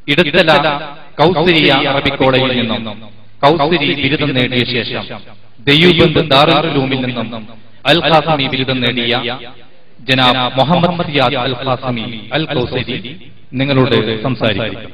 Edathala കൗസരിയ Arabic കോളേജിൽ നിന്നും കൗസരി ബിരുദം നേടിയ ശേഷം ദയ്യൂബന്ദ് ദാറുലൂമിൽ നിന്നും അൽ ഖാസിമി ബിരുദം നേടിയ ജനാബ് മുഹമ്മദ് സിയാദ് അൽ ഖാസിമി അൽ കൗസരി നിങ്ങളോട് സംസാരിക്കും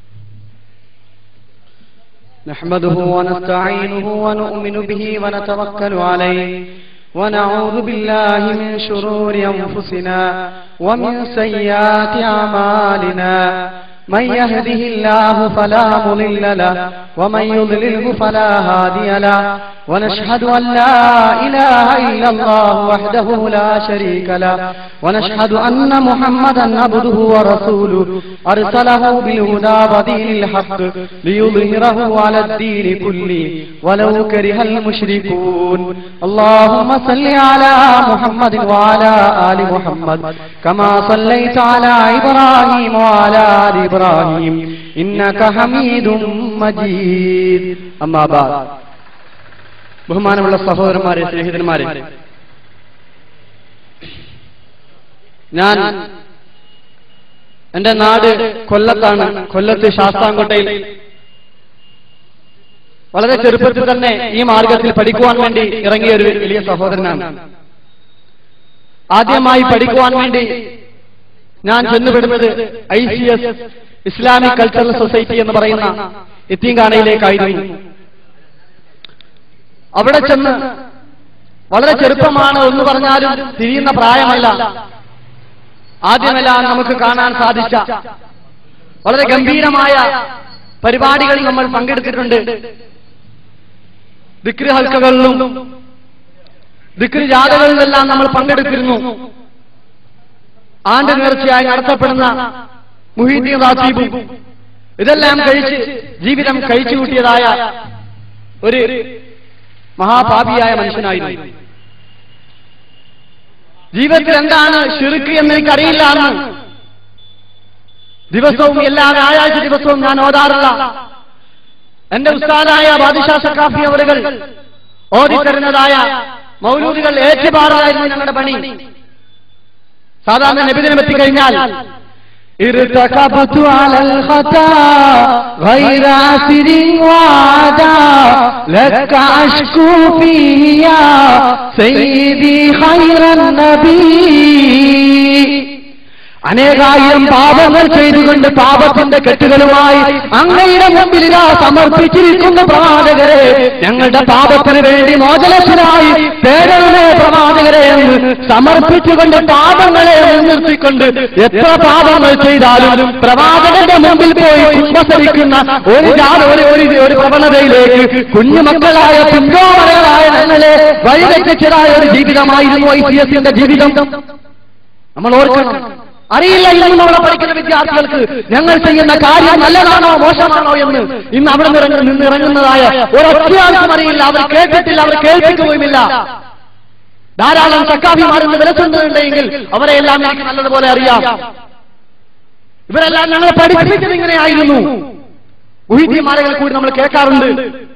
نحمده ونستعينه ونؤمن به ونتوكل عليه ونعوذ بالله من شرور أنفسنا ومن سيئات أعمالنا من يهده الله فلا مضل له ومن يضلله فلا هادي له ونشهد أن لا إله إلا الله وحده لا شريك له ونشهد أن محمدا عبده ورسوله أرسله بالهدى ودين الحق ليظهره على الدين كله ولو كره المشركون اللهم صل على محمد وعلى آل محمد كما صليت على إبراهيم وعلى آل إبراهيم إنك حميد مجيد أما بعد ബഹുമാനമുള്ള സഹോദരന്മാരെ സ്നേഹിതന്മാരെ ഞാൻ എന്റെ നാട് കൊല്ലത്താണ് കൊല്ലത്ത് ശാസ്താംകോട്ടയിൽ വളരെ ചെറുപ്പത്തിൽ തന്നെ ഈ മാർഗത്തിൽ പഠിക്കുവാൻ വേണ്ടി ഇറങ്ങിയ ഒരു വലിയ സഹോദരനാണ് ആദ്യമായി പഠിക്കുവാൻ വേണ്ടി ഞാൻ ചെന്നുപെടുന്നത് I C S Islamic cultural society എന്ന് പറയുന്ന എത്തിങ്കാണയിലേക്കായിരുന്നു അവിടെ ചെന്ന് വളരെ ചെറുപ്പമാണ് എന്ന് പറഞ്ഞാലും തിരിയുന്ന പ്രായമല്ല ആദ്യമെല്ലാം നമുക്ക് കാണാൻ സാധിച്ച വളരെ ഗംഭീരമായ പരിപാടികളിൽ നമ്മൾ പങ്കെടുത്തിട്ടുണ്ട് ദിക്രി ഹൽക്കകളിലും ദിക്രി ജാഥകളിലെല്ലാം നമ്മൾ പങ്കെടുത്തിരുന്നു ആണ്ട് നേർച്ചയായി നടത്തപ്പെടുന്ന മുഹീദ്ദീൻ റാസീബും ഇതെല്ലാം കഴിച്ച് ജീവിതം കഴിച്ചു കൂട്ടിയതായ ഒരു മഹാപാപിയായ മനുഷ്യനായിരുന്നു ജീവിതത്തിൽ എന്താണ് ഷിർക്ക് എന്ന് എനിക്കറിയില്ല എന്ന് ദിവസവും എല്ലാ വ്യാഴാഴ്ച ദിവസവും ഞാൻ ഓതാറുള്ള എന്റെ ഉസ്താദായ ബാദിഷാ സക്കാഫി അവരുകൾ ഓതിത്തരുന്നതായ മൗലൂദികൾ ഏറ്റുപാറായിരുന്നു ഞങ്ങളുടെ പണി സാധാരണ നബിദിനം എത്തിക്കഴിഞ്ഞാൽ ارتكبت على الخطا غير عسر وعدا لك أشكو فيه يا سيدي خير النبي അനേകായിരം പാപങ്ങൾ ചെയ്തുകൊണ്ട് പാപത്തിന്റെ കെട്ടുകളുമായി അങ്ങയുടെ മുമ്പിൽ ഇതാ സമർപ്പിച്ചിരിക്കുന്ന പ്രവാചകരെ ഞങ്ങളുടെ പാപത്തിന് വേണ്ടി മോചനത്തിനായി തേടണമേ പ്രവാചകരെ എന്ന് സമർപ്പിച്ചുകൊണ്ട് പാപങ്ങളെ മുൻനിർത്തിക്കൊണ്ട് എത്ര പാപങ്ങൾ ചെയ്താലും പ്രവാചകന്റെ മുമ്പിൽ പോയി ഉപസരിക്കുന്ന ഒരു ജാത ഒരു ഒരു ഒരു പ്രവണതയിലേക്ക് കുഞ്ഞുമക്കളായ പിന്തോമരകളായ ഞങ്ങളെ വഴിതെറ്റിച്ചതായ ഒരു ജീവിതമായിരുന്നു ഐ സി എസിന്റെ ജീവിതം നമ്മൾ ഓർക്കണം അറിയില്ല ഇന്ന് നമ്മളെ പഠിക്കുന്ന വിദ്യാർത്ഥികൾക്ക് ഞങ്ങൾ ചെയ്യുന്ന കാര്യം നല്ലതാണോ മോശമാണോ എന്ന് ഇന്ന് അവിടെ നിന്ന് നിന്ന് ഇറങ്ങുന്നതായ ഒരൊറ്റയാൾക്കും അറിയില്ല അവർ കേട്ടിട്ടില്ല അവർ കേൾപ്പിക്കുകയുമില്ല ധാരാളം ചക്കാഭിമാരെന്ന് വിലസുണ്ടെങ്കിൽ അവരെയെല്ലാം എനിക്ക് നല്ലതുപോലെ അറിയാം ഇവരെല്ലാം ഞങ്ങളെ പഠിപ്പിച്ചത് ഇങ്ങനെയായിരുന്നു ഉഹിദ്യമാരകൾ കൂടി നമ്മൾ കേൾക്കാറുണ്ട്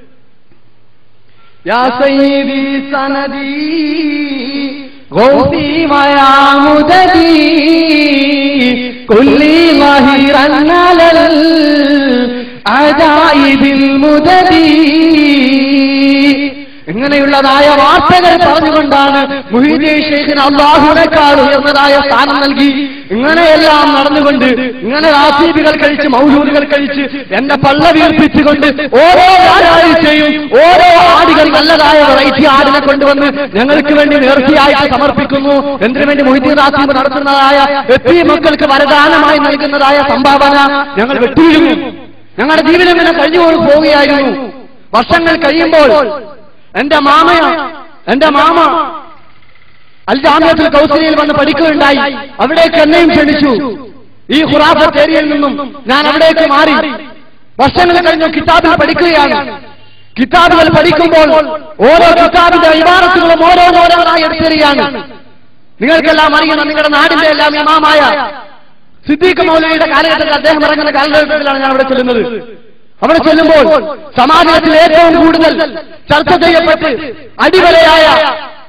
യാ സയ്യിദി സനദി غوثي ويا مددي كل ظهيرا على العجائب المددي ഇങ്ങനെയുള്ളതായ വാർത്തകൾ പറഞ്ഞുകൊണ്ടാണ് മുഹീദീൻ ഷെയ്ഖിന് അള്ളാഹുനേക്കാൾ ഉയർന്നതായ സ്ഥാനം നൽകി ഇങ്ങനെയെല്ലാം നടന്നുകൊണ്ട് ഇങ്ങനെ റാസീബികൾ കഴിച്ച് മൗലൂദുകൾ കഴിച്ച് എന്റെ പള്ള വീർപ്പിച്ചുകൊണ്ട് ഓരോ വ്യാഴാഴ്ചയും ഓരോ ആടുകൾ നല്ലതായ വെറൈറ്റി ആടിനെ കൊണ്ടുവന്ന് ഞങ്ങൾക്ക് വേണ്ടി നേർച്ചയായിട്ട് സമർപ്പിക്കുന്നു എന്തിനു വേണ്ടി മൊയ്തീൻ റാസീബ് നടത്തുന്നതായ എത്തി മക്കൾക്ക് വരദാനമായി നൽകുന്നതായ സംഭാവന ഞങ്ങൾ വെട്ടിയിരുന്നു ഞങ്ങളുടെ ജീവിതം ഇങ്ങനെ കഴിഞ്ഞു പോവുകയായിരുന്നു വർഷങ്ങൾ കഴിയുമ്പോൾ എന്റെ മാമയ എന്റെ മാമ അൽ ജാമ്യത്തിൽ കൗസലിയിൽ വന്ന് പഠിക്കുകയുണ്ടായി അവിടേക്ക് എന്നെയും ക്ഷണിച്ചു ഈ ഖുറാഫത്ത് ഏരിയയിൽ നിന്നും ഞാൻ അവിടേക്ക് മാറി വർഷങ്ങൾ കഴിഞ്ഞു കിതാബിൽ പഠിക്കുകയാണ് കിതാബുകൾ പഠിക്കുമ്പോൾ ഓരോ കിതാബിന്റെ ഇമാറത്തുകളും ഓരോന്നോരോന്നായി എടുത്തെറിയാണ് നിങ്ങൾക്കെല്ലാം അറിയണം നിങ്ങളുടെ നാടിന്റെ എല്ലാം ഇമാമായ സിദ്ദീഖ് മൗലവിയുടെ കാലഘട്ടത്തിൽ അദ്ദേഹം ഇറങ്ങുന്ന കാലഘട്ടത്തിലാണ് ഞാൻ അവിടെ ചെല്ലുന്നത് അവിടെ ചെല്ലുമ്പോൾ സമാജത്തിൽ ഏറ്റവും കൂടുതൽ ചർച്ച ചെയ്യപ്പെട്ട് അടിവലയായ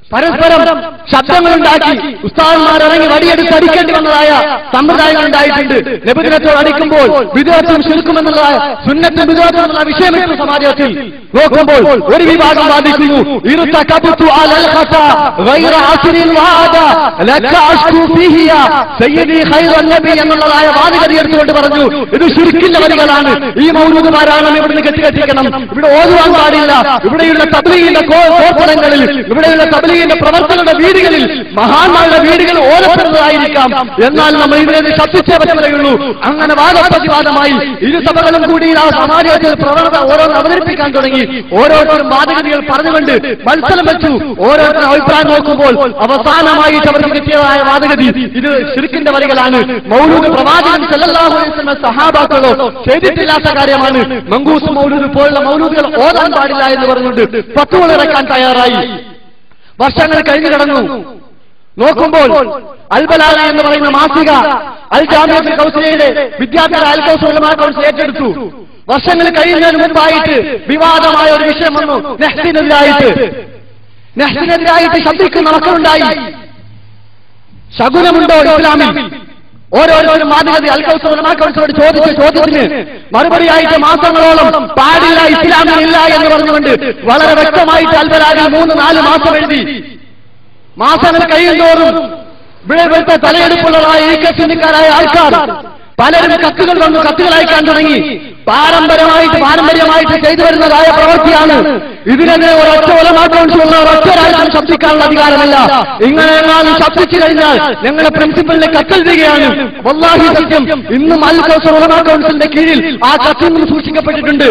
പരസ്പരം ശബ്ദങ്ങളുണ്ടാക്കി ഉസ്താദന്മാർ ഇറങ്ങി വടിയെടുത്ത് അടിക്കേണ്ടി വന്നതായ സമ്പ്രദായങ്ങൾ ഉണ്ടായിട്ടുണ്ട് ലബുദിനത്തോട് അടിക്കുമ്പോൾ വിദ്യാർത്ഥം ശിൽക്കുമെന്നുള്ളതായ സുന്നത്തും വിദ്യാർത്ഥം എന്നുള്ള വിഷയമെടുത്ത സമാജത്തിൽ നോക്കുമ്പോൾ ഒരു വിഭാഗം വാദിക്കുന്നു ഇരുത്തക്കബുത്തു അലൽ ഖസ ഗൈറ അസ്രിൽ വഅദ ലക അഷ്കു ഫിഹിയ സയ്യിദി ഖൈറുൻ നബി എന്നുള്ളതായ വാദികത എടുത്തുകൊണ്ട് പറഞ്ഞു ഇത് ശിർക്കിന്റെ വരികളാണ് ഈ മൗലൂദുമാരാണ് ഇവിടുന്ന് കെട്ടിക്കെട്ടിക്കണം ഇവിടെ ഓതുവാൻ പാടില്ല ഇവിടെയുള്ള തബ്ലീഗിന്റെ കോ- കോർപ്പറങ്ങളിൽ ഇവിടെയുള്ള തബ്ലീഗിന്റെ പ്രവർത്തകരുടെ വീടുകളിൽ മഹാന്മാരുടെ വീടുകൾ ഓരപ്പെടുന്നതായിരിക്കാം എന്നാൽ നമ്മൾ ഇതിനെ ശബ്ദിച്ചേ പറ്റുകയുള്ളൂ അങ്ങനെ വാദപ്രതിവാദമായി ഇരു സഭകളും കൂടി ആ സമാജത്തിൽ പ്രവണത ഓരോന്ന് അവതരിപ്പിക്കാൻ തുടങ്ങി ഓരോരുത്തരും വാദഗതികൾ പറഞ്ഞുകൊണ്ട് മത്സരം വെച്ചു ഓരോരുത്തരും അഭിപ്രായം നോക്കുമ്പോൾ അവസാനമായിട്ട് അവർക്ക് കിട്ടിയതായ വാദഗതി ഇത് ശിർക്കിന്റെ വരികളാണ് മൗലൂദ് പ്രവാചകൻ സല്ലല്ലാഹു അലൈഹി വസല്ലം സഹാബാക്കളോ ചെയ്തിട്ടില്ലാത്ത കാര്യമാണ് മങ്കൂസ് മൗലൂദ് പോലുള്ള മൗലൂദുകൾ ഓതാൻ പാടില്ല എന്ന് പറഞ്ഞുകൊണ്ട് പത്തുകൾ ഇറക്കാൻ തയ്യാറായി വർഷങ്ങൾ കഴിഞ്ഞു കിടന്നു നോക്കുമ്പോൾ അൽബലാല എന്ന് പറയുന്ന മാസിക അൽ ജാമ്യത്ത് കൗൺസിലയുടെ വിദ്യാർത്ഥികളെ അൽ കൗൺസിലർമാർ കൗൺസിൽ ഏറ്റെടുത്തു വർഷങ്ങൾ കഴിയുന്നതിന് മുൻപായിട്ട് വിവാദമായ ഒരു വിഷയം വന്നു നെഹ്സിനെതിരായിട്ട് നെഹ്സിനെതിരായിട്ട് ശബ്ദിക്കുന്ന മക്കളുണ്ടായി ശകുനമുണ്ടോ ഇസ്ലാമിൽ ഓരോരുത്തരും മാതൃകതി അൽക്കൗസോട് ചോദിച്ച ചോദ്യത്തിന് മറുപടിയായിട്ട് മാസങ്ങളോളം പാടില്ല ഇസ്ലാമിൽ ഇല്ല എന്ന് പറഞ്ഞുകൊണ്ട് വളരെ വ്യക്തമായിട്ട് അൽബലാഗിൽ മൂന്ന് നാല് മാസം എഴുതി മാസങ്ങൾ കഴിയുന്തോറും ഇവിടെ ഇവിടുത്തെ തലയെടുപ്പുള്ളതായ ഈക്കച്ചിന്തിക്കാരായ ആൾക്കാർ പലരും കത്തുകൾ വന്നു കത്തുകൾ അയക്കാൻ തുടങ്ങി പാരമ്പര്യമായിട്ട് പാരമ്പര്യമായിട്ട് ചെയ്തു വരുന്നതായ പ്രവൃത്തിയാണ് ഇതിനെതിരെ ഒരൊറ്റ ഒലമാക്കൗൺസിലുള്ള ഒരൊറ്റ രാജ്യം ശബ്ദിക്കാനുള്ള അധികാരമല്ല ഇങ്ങനെ എങ്ങാനും ശബ്ദിച്ചു കഴിഞ്ഞാൽ ഞങ്ങളുടെ പ്രിൻസിപ്പലിനെ കത്തെഴുതുകയാണ് വല്ലാഹി സത്യം ഇന്നും അൽ കൗസർ ഉലമാ കൗൺസിലിന്റെ കീഴിൽ ആ കത്തിൽ നിന്ന് സൂക്ഷിക്കപ്പെട്ടിട്ടുണ്ട്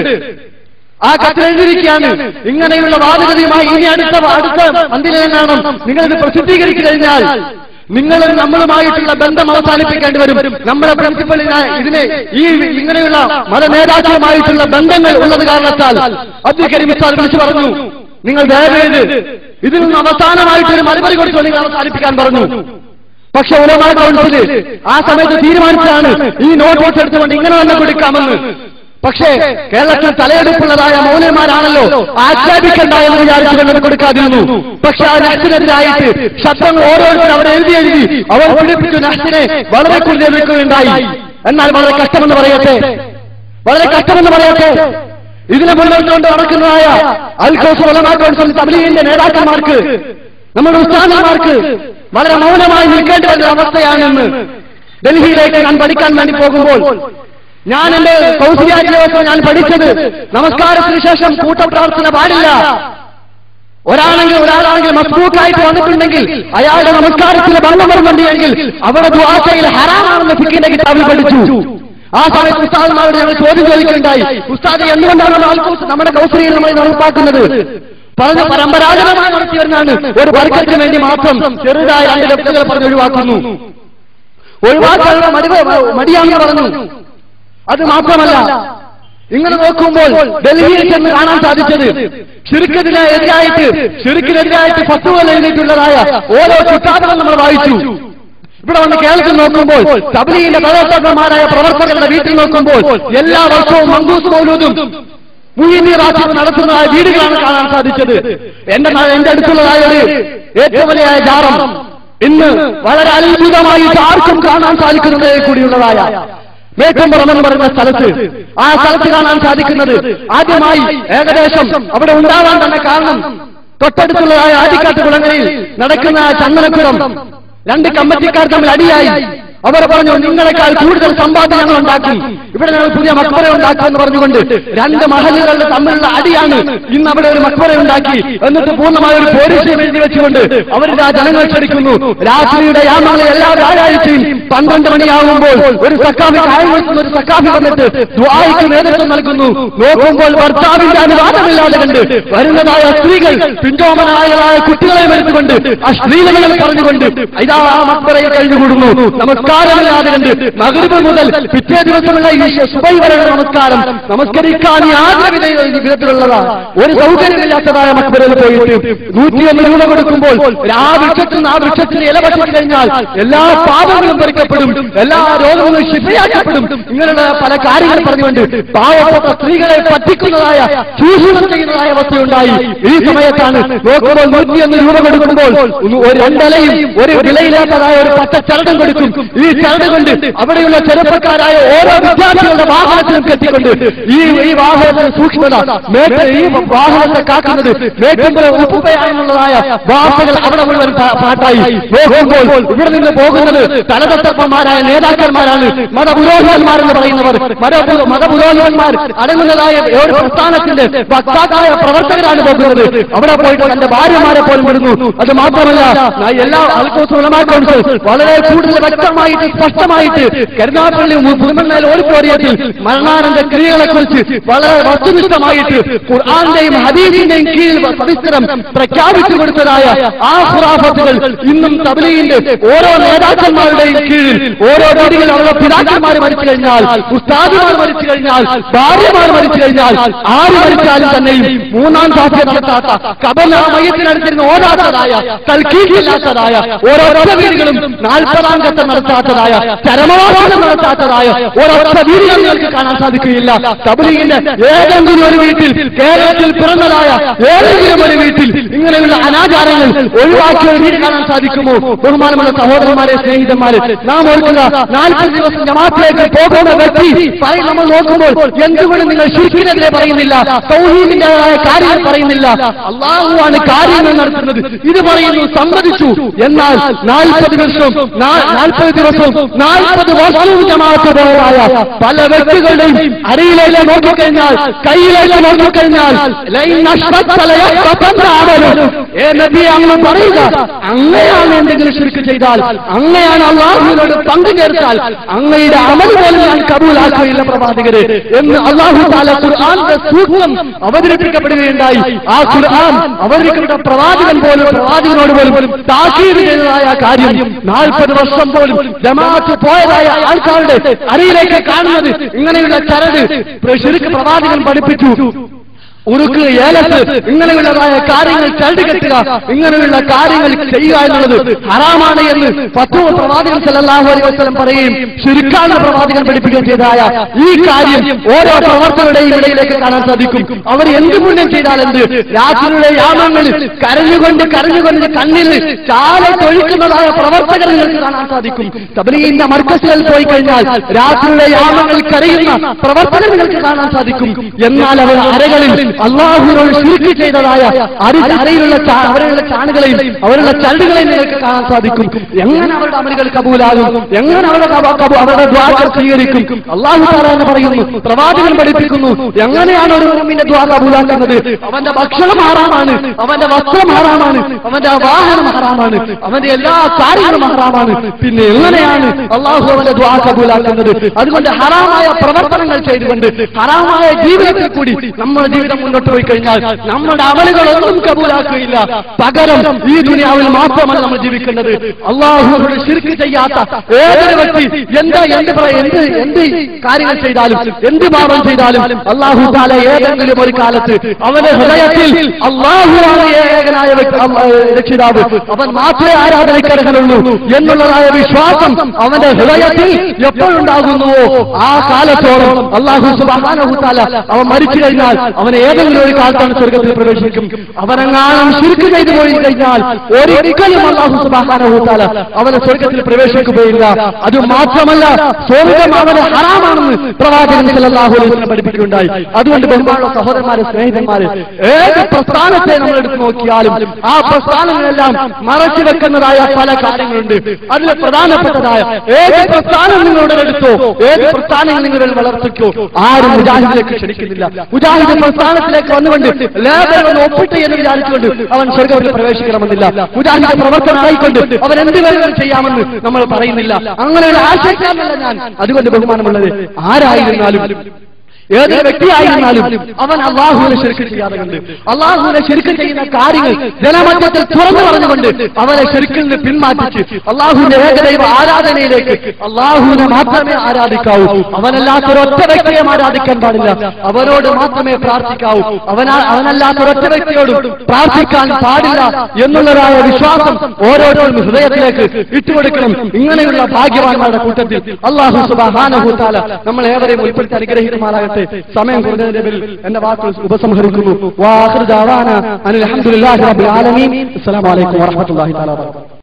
ആ കത്തിൽ എഴുതിയിരിക്കുകയാണ് ഇങ്ങനെയുള്ള വാദഗതിയുമായി ഇനി അടുത്ത അടുത്ത മന്ദിരം നിങ്ങളിത് പ്രസിദ്ധീകരിച്ചു കഴിഞ്ഞാൽ നിങ്ങൾ നമ്മളുമായിട്ടുള്ള ബന്ധം അവസാനിപ്പിക്കേണ്ടി വരും നമ്മുടെ പ്രിൻസിപ്പലിന് ഇതിനെ ഈ ഇങ്ങനെയുള്ള മത നേതാക്കളുമായിട്ടുള്ള ബന്ധങ്ങൾ ഉള്ളത് കാരണത്താൽ അബ്ദുൽ മിസ്താർ വിളിച്ചു പറഞ്ഞു നിങ്ങൾ ദയവേത് ഇതിൽ നിന്ന് അവസാനമായിട്ട് ഒരു മറുപടി കൊടുത്തു നിങ്ങൾ അവസാനിപ്പിക്കാൻ പറഞ്ഞു പക്ഷെ ഉലമാ കൗൺസിൽ ആ സമയത്ത് തീരുമാനിച്ചതാണ് ഈ നോട്ടീസ് എടുത്തുകൊണ്ട് ഇങ്ങനെ തന്നെ കൊടുക്കാമെന്ന് പക്ഷേ കേരളത്തിൽ തലയെടുപ്പുള്ളതായ മൗലന്മാരാണല്ലോ ആക്ഷേപിക്കണ്ട എന്ന് വിചാരിച്ചുകൊണ്ട് കൊടുക്കാതിരുന്നു പക്ഷെ ആ നഷ്ടിനെതിരായിട്ട് ശബ്ദങ്ങൾ ഓരോരുത്തരും അവിടെ എഴുതി എഴുതി അവർ പിടിപ്പിച്ചു നഷ്ടിനെ വളരെ കൂടുതൽ വെക്കുകയുണ്ടായി എന്നാൽ വളരെ കഷ്ടമെന്ന് പറയട്ടെ വളരെ കഷ്ടമെന്ന് പറയട്ടെ ഇതിനെ മുന്നോട്ടുകൊണ്ട് നടക്കുന്നതായ അൽക്കോസ് വലമാ കൗൺസിൽ തബ്ലീഗിന്റെ നേതാക്കന്മാർക്ക് നമ്മുടെ ഉസ്താദന്മാർക്ക് വളരെ മൗനമായി നിൽക്കേണ്ടി വരുന്ന അവസ്ഥയാണെന്ന് ഡൽഹിയിലേക്ക് ഞാൻ പഠിക്കാൻ വേണ്ടി പോകുമ്പോൾ ഞാൻ എന്റെ കൗശല്യാജിലൊക്കെ ഞാൻ പഠിച്ചത് നമസ്കാരത്തിന് ശേഷം കൂട്ടപ്രാർത്ഥന പാടില്ല ഒരാണെങ്കിൽ ഒരാളാണെങ്കിൽ മസ്ബൂക്കായിട്ട് വന്നിട്ടുണ്ടെങ്കിൽ അയാളുടെ നമസ്കാരത്തിന് ഭംഗം വരുന്നുണ്ടെങ്കിൽ അവിടെ ദ്വാസയിൽ ഹറാമാണെന്ന് ഫിക്കിന്റെ കിതാബിൽ പഠിച്ചു ആ സമയത്ത് ഉസ്താദന്മാരോട് ഞങ്ങൾ ചോദ്യം ചോദിക്കുകയുണ്ടായി ഉസ്താദ് എന്തുകൊണ്ടാണ് നമ്മൾ ആൾക്കൂസ് നമ്മുടെ കൗസരിയിൽ നമ്മൾ നടപ്പാക്കുന്നത് പറഞ്ഞ പരമ്പരാഗതമായി നടത്തി വരുന്നതാണ് ഒരു വർഗത്തിന് വേണ്ടി മാത്രം ചെറുതായ രണ്ട് വ്യക്തികൾ പറഞ്ഞ് ഒഴിവാക്കുന്നു ഒഴിവാക്കാനുള്ള മടി മടിയാണെന്ന് പറഞ്ഞു അത് മാത്രമല്ല ഇങ്ങനെ നോക്കുമ്പോൾ ഡൽഹിയിൽ ചെന്ന് കാണാൻ സാധിച്ചത് ഷിർക്കിനെ എതിരായിട്ട് ഷിർക്കിനെതിരായിട്ട് ഫത്തുവൽ എഴുതിയിട്ടുള്ളതായ ഓരോ കിതാബുകൾ നമ്മൾ വായിച്ചു ഇവിടെ വന്ന് കേരളത്തിൽ നോക്കുമ്പോൾ തബ്ലീഗിന്റെ പ്രവർത്തകന്മാരായ പ്രവർത്തകരുടെ വീട്ടിൽ നോക്കുമ്പോൾ എല്ലാ വർഷവും മങ്കൂസ് മൗലൂദും മുഹീന്ദി റാത്തീബ് നടത്തുന്നതായ വീടുകളാണ് കാണാൻ സാധിച്ചത് എന്റെ നാ- എന്റെ അടുത്തുള്ളതായ ഒരു ഏറ്റവും വലിയ ജാറം ഇന്ന് വളരെ അത്ഭുതമായിട്ട് ആർക്കും കാണാൻ സാധിക്കുന്നതേ കൂടിയുള്ളതായ മേക്കുംപുറം എന്ന് പറയുന്ന സ്ഥലത്ത് ആ സ്ഥലത്ത് കാണാൻ സാധിക്കുന്നത് ആദ്യമായി ഏകദേശം അവിടെ ഉണ്ടാവാൻ തന്നെ കാരണം തൊട്ടടുത്തുള്ളതായ ആദിക്കാട്ട് കുളങ്ങളിൽ നടക്കുന്ന ആ ചന്ദനക്കുളം രണ്ട് കമ്മിറ്റിക്കാർ തമ്മിൽ അടിയായി അവർ പറഞ്ഞു നിങ്ങളെക്കാൾ കൂടുതൽ സമ്പാദ്യം ഞങ്ങൾ ഉണ്ടാക്കും ഇവിടെ ഞങ്ങൾ പുതിയ മക്ബറ ഉണ്ടാക്കും എന്ന് പറഞ്ഞുകൊണ്ട് രണ്ട് മഹലുകളുടെ തമ്മിലുള്ള അടിയാണ് ഇന്ന് അവിടെ ഒരു മക്ബറ ഉണ്ടാക്കി എന്നിട്ട് പൂർണ്ണമായ ഒരു പോലീസിനെ വേണ്ടി വെച്ചുകൊണ്ട് അവരുടെ ആ ജനങ്ങൾ ക്ഷണിക്കുന്നു രാത്രിയുടെ യാമങ്ങളെ എല്ലാ വ്യാഴാഴ്ചയും പന്ത്രണ്ട് മണിയാകുമ്പോൾ ഒരു സക്കാഫി കായം വെക്കുന്ന ഒരു സക്കാഫി വന്നിട്ട് ദ്വായ്ക്ക് നേതൃത്വം നൽകുന്നു നോക്കുമ്പോൾ ഭർത്താവിന്റെ അനുവാദമില്ലാതെ കണ്ട് വരുന്നതായ സ്ത്രീകൾ പിഞ്ചോമനായതായ കുട്ടികളെ വരുന്നുകൊണ്ട് ആ സ്ത്രീലകൾ പറഞ്ഞുകൊണ്ട് ഇതാ ആ മക്ബറയിൽ കഴിഞ്ഞുകൂടുന്നു നമസ്കാരം നമസ്കാരമില്ലാതെ കണ്ട് മകരുവ് മുതൽ പിറ്റേ ദിവസമുള്ള ഈ സുബൈ വരെയുള്ള നമസ്കാരം നമസ്കരിക്കാൻ യാതൊരു വിധ- വിധത്തിലുള്ളതാണ് ഒരു സൗകര്യമില്ലാത്തതായ മക്ബറയിൽ പോയിട്ട് നൂറ്റിയൊന്ന് രൂപ കൊടുക്കുമ്പോൾ ആ വൃക്ഷത്തിൽ നിന്ന് ആ വൃക്ഷത്തിന് ഇല പറ്റി കഴിഞ്ഞാൽ എല്ലാ പാപങ്ങളും പറിക്കപ്പെടും എല്ലാ രോഗങ്ങളും ശിഫയാക്കപ്പെടും ഇങ്ങനെയുള്ള പല കാര്യങ്ങൾ പറഞ്ഞുകൊണ്ട് പാവപ്പെട്ട സ്ത്രീകളെ പറ്റിക്കുന്നതായ ചൂഷണം ചെയ്യുന്നതായ അവസ്ഥയുണ്ടായി ഈ സമയത്താണ് നോക്കുമ്പോൾ നൂറ്റിയൊന്ന് രൂപ കൊടുക്കുമ്പോൾ ഒന്ന് ഒരു രണ്ടലയും ഒരു വിലയില്ലാത്തതായ ഒരു പച്ച ചരടും കൊടുക്കും ഈ ചരട് കൊണ്ട് അവിടെയുള്ള ചെറുപ്പക്കാരായ ഓരോ വിദ്യാർത്ഥികളുടെ വാഹനത്തിലും കെട്ടിക്കൊണ്ട് ഈ ഈ വാഹനത്തിന് സൂക്ഷ്മത മേട്ട് ഈ വാഹനത്തെ കാക്കുന്നത് മേട്ടുമ്പോൾ ഉപ്പുകയാണെന്നുള്ളതായ വാർത്തകൾ അവിടെ മുഴുവൻ പാ- പാട്ടായി നോക്കുമ്പോൾ ഇവിടെ നിന്ന് പോകുന്നത് തലതത്തപ്പന്മാരായ നേതാക്കന്മാരാണ് മതപുരോഹിതന്മാരെന്ന് പറയുന്നവർ മത- മതപുരോഹിതന്മാർ അടങ്ങുന്നതായ ഒരു പ്രസ്ഥാനത്തിന്റെ വക്താക്കളായ പ്രവർത്തകരാണ് പോകുന്നത് അവിടെ പോയിട്ട് തന്റെ ഭാര്യമാരെ പോലും വിടുന്നു അത് മാത്രമല്ല ന- എല്ലാ അൽക്കോസ് ഉലമാ കൗൺസിൽ വളരെ കൂടുതൽ വ്യക്തമായിട്ട് സ്പഷ്ടമായിട്ട് കരുനാപ്പള്ളി പുതുമണ്ണയിൽ ഓഡിറ്റോറിയത്തിൽ മരണാനന്ദ ക്രിയകളെ കുറിച്ച് വളരെ വസ്തുനിഷ്ഠമായിട്ട് ഖുർആാന്റെയും ഹദീസിന്റെയും കീഴിൽ സവിസ്തരം പ്രഖ്യാപിച്ചു കൊടുത്തതായ ആ ഖുറാഫത്തുകൾ ഇന്നും തബലീന്റെ ഓരോ നേതാക്കന്മാരുടെയും കീഴിൽ ഓരോ വീടുകളിൽ അവരുടെ പിതാക്കന്മാർ മരിച്ചു കഴിഞ്ഞാൽ ഉസ്താദിമാർ മരിച്ചു കഴിഞ്ഞാൽ ഭാര്യമാർ മരിച്ചു കഴിഞ്ഞാൽ ആര് മരിച്ചാലും തന്നെയും മൂന്നാം സാധ്യ നടത്താത്ത കബല മയത്തിനടുത്തിരുന്ന് ഓടാത്തതായ തൽക്കീഴില്ലാത്തതായ ഓരോരോ വീടുകളും നാൽപ്പതാം ഘട്ടം നടത്താത്തതായ ചരമവാസം നടത്താത്തതായ ഓരോരോ വീടുകൾ നിങ്ങൾക്ക് കാണാൻ സാധിക്കുകയില്ല തബലീഗിന്റെ ഏതെങ്കിലും ഒരു വീട്ടിൽ കേരളത്തിൽ പിറന്നതായ ഏതെങ്കിലും ഒരു വീട്ടിൽ ഇങ്ങനെയുള്ള അനാചാരങ്ങൾ ഒഴിവാക്കിയ ഒരു വീട് കാണാൻ സാധിക്കുമോ ബഹുമാനമുള്ള സഹോദരന്മാരെ സ്നേഹിതന്മാരെ നാം ഓർക്കുക നാൽപ്പത് ദിവസം ജമാത്തിലേക്ക് പോകുന്ന വ്യക്തി പറയും നമ്മൾ നോക്കുമ്പോൾ എന്തുകൊണ്ട് നിങ്ങൾ ശിർക്കിനെതിരെ പറയുന്നില്ല സൗഹീദിന്റേതായ കാര്യങ്ങൾ പറയുന്നില്ല അള്ളാഹുവാണ് കാര്യങ്ങൾ നടത്തുന്നത് ഇത് പറയുന്നു സമ്മതിച്ചു എന്നാൽ നാൽപ്പത് ദിവസവും നാൽപ്പത് ദിവസവും നാൽപ്പത് വർഷവും ജമാഅത്ത് പോയതായ പല വ്യക്തികളുടെയും അരയിലേക്ക് നോക്കിക്കഴിഞ്ഞാൽ കയ്യിലേക്ക് നോക്കിക്കഴിഞ്ഞാൽ ലൈൻ നഷ്ടത്തലയാമലും ഏ നബി അങ്ങ് പറയുക അങ്ങയാണ് എന്തെങ്കിലും ശിർക്ക് ചെയ്താൽ അങ്ങയാണ് അള്ളാഹുവിനോട് പങ്കു ചേർത്താൽ അങ്ങയുടെ അമൽ പോലും ഞാൻ കബൂലാക്കുകയില്ല പ്രവാചകരെ എന്ന് അള്ളാഹു താല ഖുർആാന്റെ സൂക്ഷ്മം അവതരിപ്പിക്കപ്പെടുകയുണ്ടായി ആ ഖുർആൻ അവതരിക്കപ്പെട്ട പ്രവാചകൻ പോലും പ്രവാചകനോട് പോലും താക്കീത് ചെയ്തതായ കാര്യം നാൽപ്പത് വർഷം പോലും ജമാഅത്ത് പോയതായ ആൾക്കാരുടെ അരിയിലേക്ക് കാണുന്നത് ഇങ്ങനെയുള്ള ചരട് ശരിക്ക് പ്രവാചകൻ പഠിപ്പിച്ചു ഉറുക്ക് ഏലത്ത് ഇങ്ങനെയുള്ളതായ കാര്യങ്ങൾ ചരട് കെട്ടുക ഇങ്ങനെയുള്ള കാര്യങ്ങൾ ചെയ്യുക എന്നുള്ളത് ഹറാമാണ് എന്ന് പത്തുവ പ്രവാചകൻ സല്ലല്ലാഹു അലൈഹി വസല്ലം പറയുകയും ചുരുക്കാണ് പ്രവാചകൻ പഠിപ്പിക്കുകയും ചെയ്തതായ ഈ കാര്യം ഓരോ പ്രവർത്തകരുടെയും ഇടയിലേക്ക് കാണാൻ സാധിക്കും അവർ എന്ത് പുണ്യം ചെയ്താൽ എന്ത് രാത്രിയുടെ യാമങ്ങളിൽ കരഞ്ഞുകൊണ്ട് കരഞ്ഞുകൊണ്ട് കണ്ണിൽ ചാല തൊഴിക്കുന്നതായ പ്രവർത്തകർ നിങ്ങൾക്ക് കാണാൻ സാധിക്കും തബലീന്റെ മർക്കസുകളിൽ പോയി കഴിഞ്ഞാൽ രാത്രിയുടെ യാമങ്ങളിൽ കരയുന്ന പ്രവർത്തകർ നിങ്ങൾക്ക് കാണാൻ സാധിക്കും എന്നാൽ അവർ അരകളിൽ അള്ളാഹുവിനോട് ശുരുക്കി ചെയ്തതായ അരി അരയിലുള്ള ചാ- അവരുടെ ചാണുകളെയും അവരുടെ ചരടുകളെയും നിങ്ങൾക്ക് കാണാൻ സാധിക്കും എങ്ങനെ അവരുടെ അമലുകൾ കബൂലാകും എങ്ങനെ അവരുടെ കബ- കബൂ- അവരുടെ ദ്വാരം സ്വീകരിക്കും അള്ളാഹു താല എന്ന് പറയുന്നു പ്രവാചകൻ പഠിപ്പിക്കുന്നു എങ്ങനെയാണ് ഒരു മുമ്മിന്റെ ദ്വാ കബൂലാക്കുന്നത് അവന്റെ ഭക്ഷണം ഹറാമാണ് അവന്റെ വസ്ത്രം ഹറാമാണ് അവന്റെ വാഹനം ഹറാമാണ് അവന്റെ എല്ലാ കാര്യങ്ങളും ഹറാമാണ് പിന്നെ എങ്ങനെയാണ് അള്ളാഹു അവന്റെ ദ്വാ കബൂലാക്കുന്നത് അതുകൊണ്ട് ഹറാമായ പ്രവർത്തനങ്ങൾ ചെയ്തുകൊണ്ട് ഹറാമായ ജീവിതത്തിൽ കൂടി നമ്മുടെ ജീവിതം മുന്നോട്ട് പോയി കഴിഞ്ഞാൽ നമ്മുടെ അമലുകളൊന്നും കബൂലാക്കുകയില്ല പകരം ഈ ദുനിയാവിൽ മാത്രമല്ല നമ്മൾ ജീവിക്കേണ്ടത് അള്ളാഹുവിനോട് ശിർക്ക് ചെയ്യാത്ത ഏതൊരു വ്യക്തി എന്താ എന്ത് പറ- എന്ത് എന്ത് കാര്യങ്ങൾ ചെയ്താലും എന്ത് പാപം ചെയ്താലും അള്ളാഹു താല ഏതെങ്കിലും ഒരു കാലത്ത് അവന്റെ ഹൃദയത്തിൽ അള്ളാഹുവാണ് ഏകനായ വ്യക്തി- അള്ള- രക്ഷിതാവ് അവൻ മാത്രമേ ആരാധനയ്ക്കർഹനുള്ളൂ എന്നുള്ളതായ വിശ്വാസം അവന്റെ ഹൃദയത്തിൽ എപ്പോഴുണ്ടാകുന്നുവോ ആ കാലത്തോളം അള്ളാഹു സുബാനഹുത്താല അവൻ മരിച്ചു കഴിഞ്ഞാൽ അവൻ ഏതെങ്കിലും ഒരു കാലത്താണ് സ്വർഗത്തിൽ പ്രവേശിക്കും അവനെങ്ങാനും ശുരുക്ക് ചെയ്തു പോയി കഴിഞ്ഞാൽ ഒരിക്കലും അള്ളാഹു സുബാനഹുത്താല അവനെ സ്വർഗത്തിൽ പ്രവേശിക്കുകയില്ല അത് മാത്രമല്ല സ്വർഗം അവന് ഹറാമാണെന്ന് പ്രവാചകൻ സല്ലല്ലാഹു അലൈഹി വസല്ലം പഠിപ്പിക്കുകയുണ്ടായി അതുകൊണ്ട് ബഹുമാനുള്ള സഹോദരന്മാരെ സ്നേഹിതന്മാരെ ഏത് പ്രസ്ഥാനത്തെ നമ്മൾ എടുത്തു നോക്കിയാലും ആ പ്രസ്ഥാനങ്ങളെല്ലാം മറച്ചു വെക്കുന്നതായ പല കാര്യങ്ങളുണ്ട് അതിൽ പ്രധാനപ്പെട്ടതായ ഏത് പ്രസ്ഥാനം നിങ്ങളുടെ എടുത്തോ ഏത് പ്രസ്ഥാനം നിങ്ങളുടെ വളർത്തിക്കോ ആരും മുജാഹിദിലേക്ക് ക്ഷണിക്കുന്നില്ല മുജാഹിദ് പ്രസ്ഥാനത്തിലേക്ക് വന്നുകൊണ്ട് ലേബർ ഒന്ന് ഒപ്പിട്ട് എന്ന് വിചാരിച്ചുകൊണ്ട് അവൻ സ്വർഗത്തിൽ പ്രവേശിക്കണമെന്നില്ല മുജാഹിദ് പ്രവർത്തനമായിക്കൊണ്ട് അവൻ എന്ത് കാര്യങ്ങൾ ചെയ്യാമെന്ന് നമ്മൾ പറയുന്നില്ല അങ്ങനെ ഒരു ആശയക്കാരനല്ല ഞാൻ അതുകൊണ്ട് ബഹുമാനമുള്ളത് ആരായിരുന്നാലും ഏതൊരു വ്യക്തിയായിരുന്നാലും അവൻ അള്ളാഹുവിനെ ശരിക്ക് ചെയ്യാതെ കണ്ട് അള്ളാഹുവിനെ ശരിക്ക് ചെയ്യുന്ന കാര്യങ്ങൾ ജനമധ്യത്തിൽ തുറന്നു പറഞ്ഞുകൊണ്ട് അവനെ ശരിക്കിൽ നിന്ന് പിന്മാറ്റിച്ച് അള്ളാഹുവിന്റെ ഏകദൈവ ആരാധനയിലേക്ക് അള്ളാഹുവിനെ മാത്രമേ ആരാധിക്കാവൂ അവനല്ലാത്ത ഒരൊറ്റ വ്യക്തിയെ ആരാധിക്കാൻ പാടില്ല അവനോട് മാത്രമേ പ്രാർത്ഥിക്കാവൂ അവനാ അവനല്ലാത്ത ഒരൊറ്റ വ്യക്തിയോടും പ്രാർത്ഥിക്കാൻ പാടില്ല എന്നുള്ളതായ വിശ്വാസം ഓരോരുത്തരും ഹൃദയത്തിലേക്ക് ഇട്ടുകൊടുക്കണം ഇങ്ങനെയുള്ള ഭാഗ്യവാന്മാരുടെ കൂട്ടത്തിൽ അള്ളാഹു സുബാനഹുത്താല നമ്മൾ ഏവരെയും ഉൾപ്പെടുത്തി അനുഗ്രഹിക്കുമാറാകട്ടെ സമയം കുറഞ്ഞതിന്റെ പേരിൽ എന്റെ വാക്കുകൾ ഉപസംഹരിക്കുന്നു വാഹൃദാവാന അനിൽ അലഹമുല്ലാഹി റബ്ബിൽ ആലമീൻ അസ്സലാമു അലൈക്കും വറഹ്മത്തുള്ളാഹി തആല വബറകാതുഹു